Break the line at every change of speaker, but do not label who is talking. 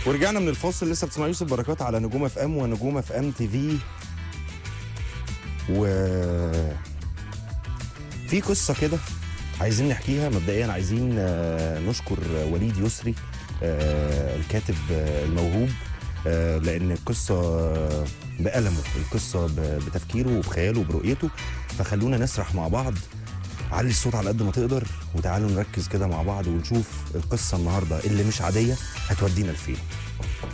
ورجعنا من الفاصل لسه بتسمع يوسف بركات على نجوم اف ام ونجوم اف ام تي في و في قصه كده عايزين نحكيها مبدئيا عايزين آه، نشكر وليد يسري آه، الكاتب آه، الموهوب آه، لان القصه آه، بقلمه القصه ب- بتفكيره وبخياله وبرؤيته فخلونا نسرح مع بعض علي الصوت على قد ما تقدر وتعالوا نركز كده مع بعض ونشوف القصه النهارده اللي مش عاديه هتودينا لفين